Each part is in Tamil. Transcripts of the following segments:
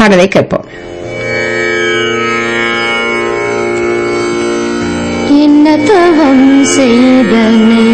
பாடலை கேட்போம் என்ன தவம் செய்தனை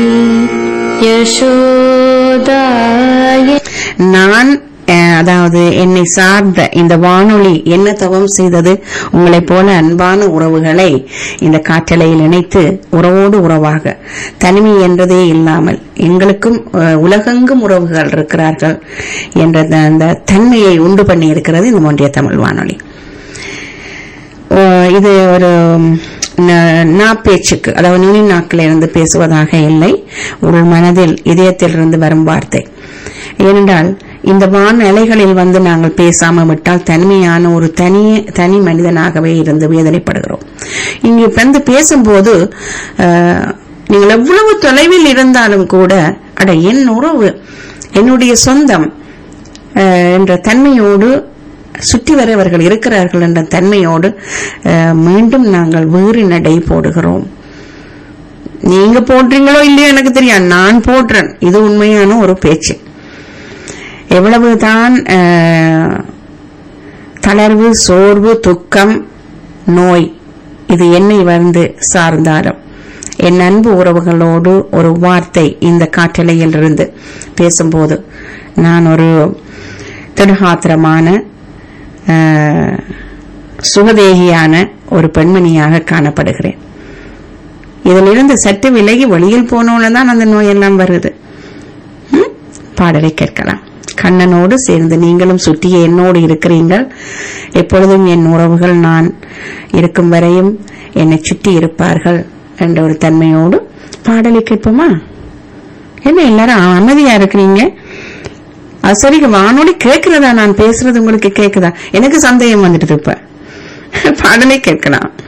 யசோதாய நான் அஹ், அதாவது என்னை சார்ந்த இந்த வானொலி என்ன தவம் செய்தது உங்களைப் போல அன்பான உறவுகளை இந்த காற்றலையில் இணைத்து உறவோடு உறவாக தனிமை என்றதே இல்லாமல் எங்களுக்கும் அஹ், உலகெங்கும் உறவுகள் இருக்கிறார்கள் என்ற அந்த- அந்த தன்மையை உண்டு பண்ணி இருக்கிறது இந்த ஒன்றிய தமிழ் வானொலி ஓ, இது ஒரு ந- நா பேச்சுக்கு அதாவது நுனி நாக்கில் இருந்து பேசுவதாக இல்லை ஒரு மனதில் இதயத்தில் இருந்து வரும் வார்த்தை ஏனென்றால் இந்த வான் அலைகளில் வந்து நாங்கள் பேசாம விட்டால் தனிமையான ஒரு தனி தனி மனிதனாகவே இருந்து வேதனைப்படுகிறோம் இங்கு வந்து பேசும்போது அஹ், நீங்கள் எவ்வளவு தொலைவில் இருந்தாலும் கூட அட என் உறவு என்னுடைய சொந்தம் அஹ், என்ற தன்மையோடு சுற்றி வரவர்கள் இருக்கிறார்கள் என்ற தன்மையோடு அஹ், மீண்டும் நாங்கள் வேறு நடை போடுகிறோம் நீங்க போடுறீங்களோ இல்லையோ எனக்கு தெரியாது நான் போடுறேன் இது உண்மையான ஒரு பேச்சு எவ்வளவுதான் அஹ், தளர்வு சோர்வு துக்கம் நோய் இது என்னை வந்து சார்ந்தாலும் என் அன்பு உறவுகளோடு ஒரு வார்த்தை இந்த காற்றலையில் இருந்து பேசும்போது நான் ஒரு திடகாத்திரமான அஹ், சுகதேகியான ஒரு பெண்மணியாக காணப்படுகிறேன் இதிலிருந்து சற்று விலகி வெளியில் போனோன்னு தான் அந்த நோயெல்லாம் வருது ம்? பாடலை கேட்கலாம் கண்ணனோடு சேர்ந்து நீங்களும் சுற்றிய என்னோடு இருக்கிறீர்கள் எப்பொழுதும் என் உறவுகள் நான் இருக்கும் வரையும் என்னை சுற்றி இருப்பார்கள் என்ற ஒரு தன்மையோடு பாடலை கேட்போமா என்ன எல்லாரும் அமைதியா இருக்கிறீங்க அது சரி வானொலி கேட்கிறதா நான் பேசுறது உங்களுக்கு கேக்குதா எனக்கு சந்தேகம் வந்துட்டு இப்ப பாடலை கேட்கலாம்